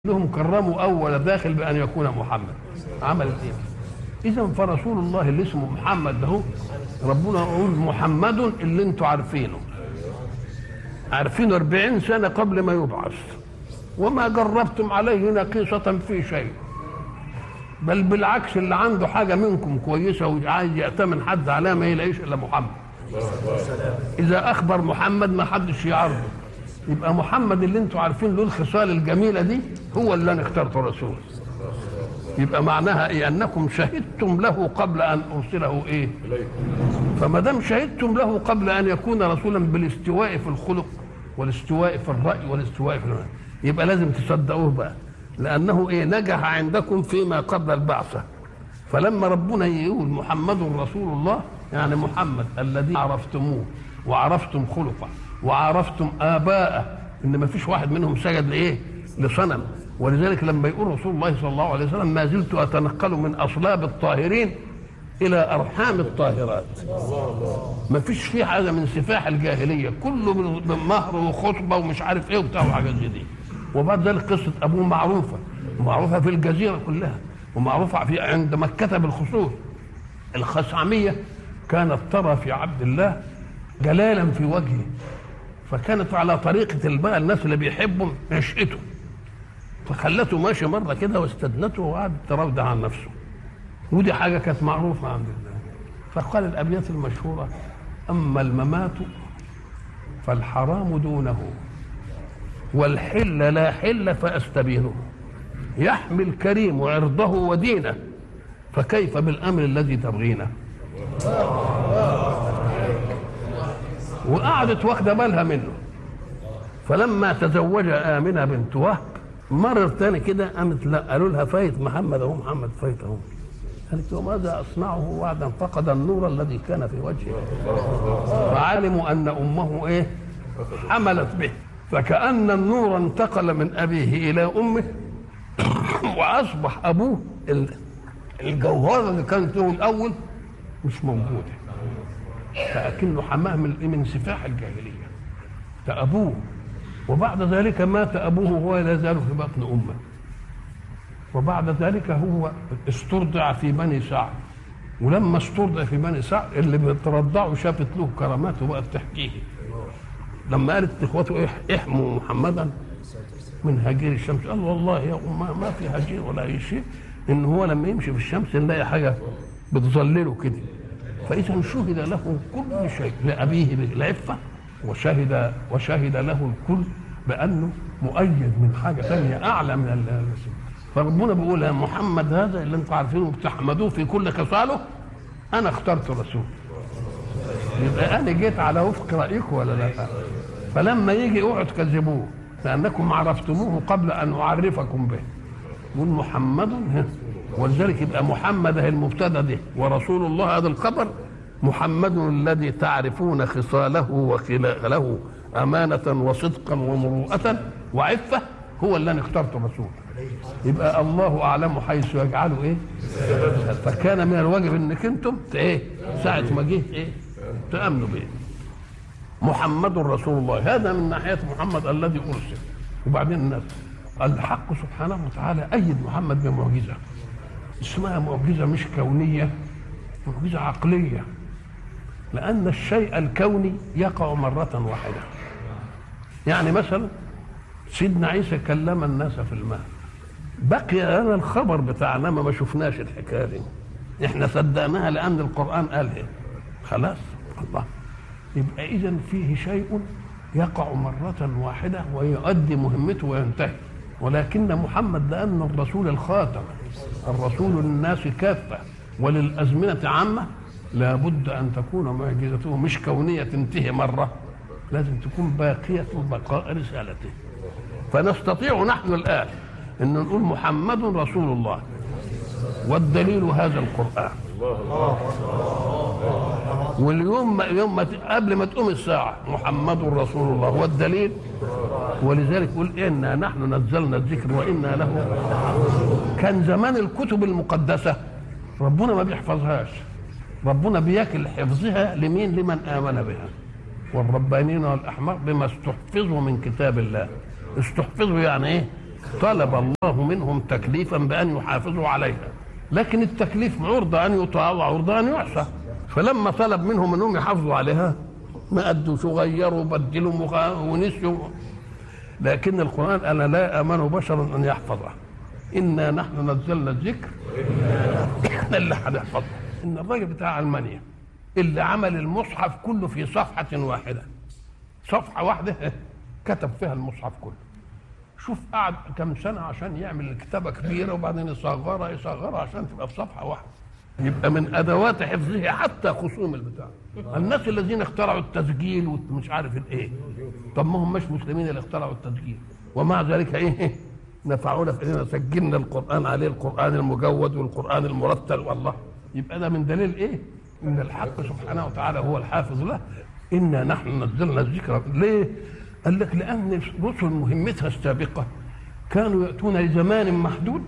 لهم كرموا اول داخل بان يكون محمد عمل ايه اذا فرسول الله اللي اسمه محمد ده ربنا يقول محمد اللي انتوا عارفينه عارفينه 40 سنه قبل ما يبعث وما جربتم عليه نقيصة في شيء بل بالعكس اللي عنده حاجة منكم كويسة وعايز يأتمن حد عليها ما يلاقيش إلا محمد إذا أخبر محمد ما حدش يعرضه يبقى محمد اللي انتوا عارفين له الخصال الجميلة دي هو اللي أنا اخترته رسول يبقى معناها إيه أنكم شهدتم له قبل أن أرسله إيه فما دام شهدتم له قبل أن يكون رسولا بالاستواء في الخلق والاستواء في الرأي والاستواء في المعنى. يبقى لازم تصدقوه بقى لانه ايه نجح عندكم فيما قبل البعثه فلما ربنا يقول محمد رسول الله يعني محمد الذي عرفتموه وعرفتم خلقه وعرفتم اباءه ان ما فيش واحد منهم سجد لايه لصنم ولذلك لما يقول رسول الله صلى الله عليه وسلم ما زلت اتنقل من اصلاب الطاهرين الى ارحام الطاهرات ما فيش فيه حاجه من سفاح الجاهليه كله مهر وخطبه ومش عارف ايه وبتاع وحاجات زي دي وبعد ذلك قصه ابوه معروفه معروفه في الجزيره كلها ومعروفه في عند مكه بالخصوص الخثعميه كانت ترى في عبد الله جلالا في وجهه فكانت على طريقه بقى الناس اللي بيحبوا نشأته فخلته ماشي مره كده واستدنته وقعدت تراودع عن نفسه ودي حاجه كانت معروفه عند الله فقال الابيات المشهوره اما الممات فالحرام دونه والحل لا حل فاستبينه يحمي الكريم عرضه ودينه فكيف بالامر الذي تبغينه وقعدت واخده بالها منه فلما تزوج امنه بنت وهب مرر تاني كده قامت لا قالوا لها فايت محمد اهو محمد فايت اهو قالت وماذا اصنعه بعد ان فقد النور الذي كان في وجهه فعلموا ان امه ايه حملت به فكأن النور انتقل من أبيه إلى أمه وأصبح أبوه الجوهرة اللي كانت له الأول مش موجودة فأكنه حماه من من سفاح الجاهلية ده أبوه وبعد ذلك مات أبوه وهو لا يزال في بطن أمه وبعد ذلك هو استرضع في بني سعد ولما استرضع في بني سعد اللي بترضعه شافت له كرامات وبقت تحكيه لما قالت اخوته احموا محمدا من هجير الشمس قال والله يا أمة ما في هجير ولا اي شيء ان هو لما يمشي في الشمس نلاقي حاجه بتظلله كده فاذا شهد له كل شيء لابيه بالعفه وشهد وشهد له الكل بانه مؤيد من حاجه ثانيه اعلى من المسلم فربنا بيقول يا محمد هذا اللي انتم عارفينه بتحمدوه في كل خصاله انا اخترت رسول يبقى انا جيت على وفق رايكم ولا لا فلما يجي اوعوا تكذبوه لانكم عرفتموه قبل ان اعرفكم به يقول محمد ولذلك يبقى محمد هي المبتدا ده ورسول الله هذا الخبر محمد الذي تعرفون خصاله وخلاله أمانة وصدقا ومروءة وعفة هو اللي أنا اخترته الرسول يبقى الله أعلم حيث يجعله إيه فكان من الواجب إنك أنتم إيه ساعة ما جه إيه تأمنوا به محمد رسول الله هذا من ناحية محمد الذي أرسل وبعدين الناس الحق سبحانه وتعالى أيد محمد بمعجزة اسمها معجزة مش كونية معجزة عقلية لأن الشيء الكوني يقع مرة واحدة يعني مثلا سيدنا عيسى كلم الناس في الماء بقي لنا الخبر بتاعنا ما شفناش الحكايه دي احنا صدقناها لان القران قالها خلاص الله يبقى اذا فيه شيء يقع مرة واحدة ويؤدي مهمته وينتهي ولكن محمد لأنه الرسول الخاتم الرسول للناس كافة وللأزمنة عامة لابد أن تكون معجزته مش كونية تنتهي مرة لازم تكون باقية بقاء رسالته فنستطيع نحن الآن أن نقول محمد رسول الله والدليل هذا القرآن واليوم ما يوم ما قبل ما تقوم الساعة محمد رسول الله والدليل ولذلك يقول إنا نحن نزلنا الذكر وإنا له كان زمان الكتب المقدسة ربنا ما بيحفظهاش ربنا بيكل حفظها لمين لمن آمن بها والربانيين والأحمر بما استحفظوا من كتاب الله استحفظوا يعني إيه طلب الله منهم تكليفا بأن يحافظوا عليها لكن التكليف عرضة أن يطاع وعرضة أن يعصى فلما طلب منهم أنهم يحافظوا عليها ما أدوا غيروا بدلوا مغا- ونسيوا لكن القرآن أنا لا آمن بشرا أن يحفظه إنا نحن نزلنا الذكر احنا اللي هنحفظه إن الراجل بتاع ألمانيا اللي عمل المصحف كله في صفحة واحدة صفحة واحدة كتب فيها المصحف كله شوف قعد كم سنة عشان يعمل الكتابة كبيرة وبعدين يصغرها يصغرها عشان تبقى في صفحة واحدة يبقى من أدوات حفظه حتى خصوم البتاع الناس الذين اخترعوا التسجيل ومش عارف الايه طب ما هم مش مسلمين اللي اخترعوا التسجيل ومع ذلك ايه نفعونا في اننا سجلنا القرآن عليه القرآن المجود والقرآن المرتل والله يبقى ده من دليل ايه ان الحق سبحانه وتعالى هو الحافظ له انا نحن نزلنا الذكر ليه قال لك لان الرسل مهمتها السابقه كانوا ياتون لزمان محدود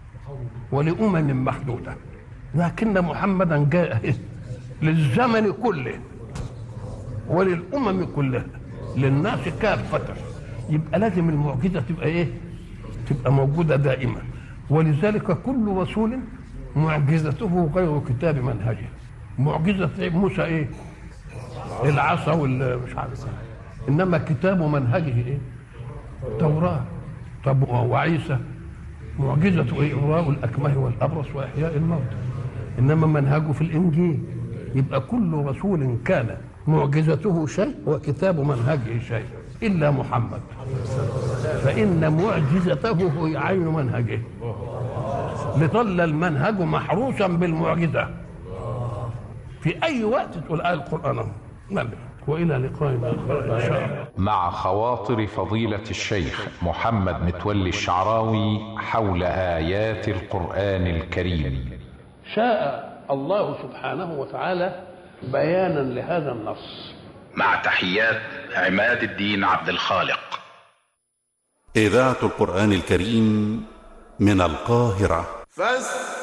ولامم محدوده لكن محمدا جاء للزمن كله وللامم كلها للناس كافه يبقى لازم المعجزه تبقى ايه تبقى موجوده دائما ولذلك كل رسول معجزته غير كتاب منهجه معجزه موسى ايه العصا والمش عارف إيه. انما كتاب منهجه ايه التوراه طب وعيسى معجزته ايه اغراء الاكمه والابرص واحياء الموتى انما منهجه في الانجيل يبقى كل رسول كان معجزته شيء وكتاب منهجه شيء الا محمد فان معجزته هو عين منهجه لظل المنهج محروسا بالمعجزه في اي وقت تقول آية القران أهو. نعم. والى لقاء اخر ان شاء الله مع خواطر فضيلة الشيخ محمد متولي الشعراوي حول آيات القرآن الكريم شاء الله سبحانه وتعالى بيانا لهذا النص مع تحيات عماد الدين عبد الخالق إذاعة القرآن الكريم من القاهرة فاستمعوا